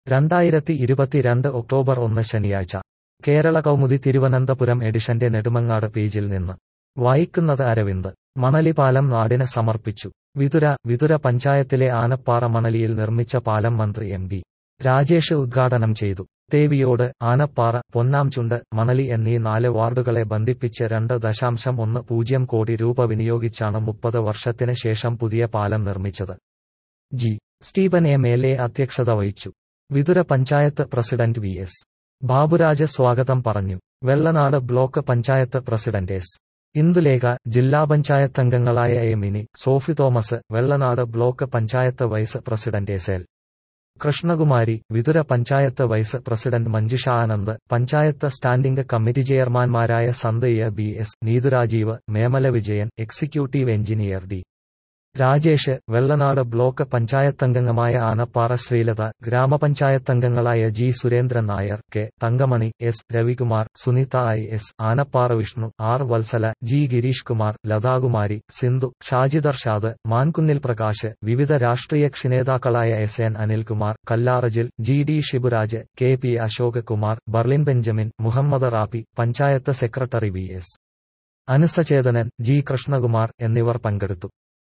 രണ്ടായിരത്തി ഇരുപത്തിരണ്ട് ഒക്ടോബർ ഒന്ന് ശനിയാഴ്ച കേരള കൗമുദി തിരുവനന്തപുരം എഡിഷന്റെ നെടുമങ്ങാട് പേജിൽ നിന്ന് വായിക്കുന്നത് അരവിന്ദ് മണലിപാലം നാടിന് സമർപ്പിച്ചു വിതുര വിതുര പഞ്ചായത്തിലെ ആനപ്പാറ മണലിയിൽ നിർമ്മിച്ച പാലം മന്ത്രി എം ബി രാജേഷ് ഉദ്ഘാടനം ചെയ്തു തേവിയോട് ആനപ്പാറ പൊന്നാംചുണ്ട് മണലി എന്നീ നാല് വാർഡുകളെ ബന്ധിപ്പിച്ച് രണ്ട് ദശാംശം ഒന്ന് പൂജ്യം കോടി രൂപ വിനിയോഗിച്ചാണ് മുപ്പത് വർഷത്തിന് ശേഷം പുതിയ പാലം നിർമ്മിച്ചത് G Stephen M L A അധ്യക്ഷത വഹിച്ചു Vithura panchayat president V S Baburaj സ്വാഗതം പറഞ്ഞു Vellanad block panchayat president S Indulekha ജില്ലാ പഞ്ചായത്ത് അംഗങ്ങളായ A Mini Sophie Thomas Vellanad block panchayat vice president S L Krishnakumari Vithura panchayat vice president Manjusha Anand panchayat standing committee ചെയർമാൻമാരായ Santhayya B S Neethurajeev Memala Vijayan executive engineer D Rajesh Vellanad block പഞ്ചായത്തംഗമായ ആനപ്പാറ ശ്രീലത ഗ്രാമപഞ്ചായത്തംഗങ്ങളായ G Surendran Nair K Thankamani S Ravikumar Sunitha I S Anappara Vishnu R Vathsala G Gireesh Kumar Lathakumari Sindhu ഷാജിദർ ഷാദ് മാൻകുന്നിൽ പ്രകാശ് വിവിധ രാഷ്ട്രീയ ക്ഷനേതാക്കളായ എസ് എൻ അനിൽകുമാർ കല്ലാറജിൽ G D Shiburaj K P Ashok Kumar Berlin Benjamin Muhammad റാപ്പി പഞ്ചായത്ത് സെക്രട്ടറി വി എസ് അനുസചേതനൻ ജി കൃഷ്ണകുമാർ എന്നിവർ പങ്കെടുത്തു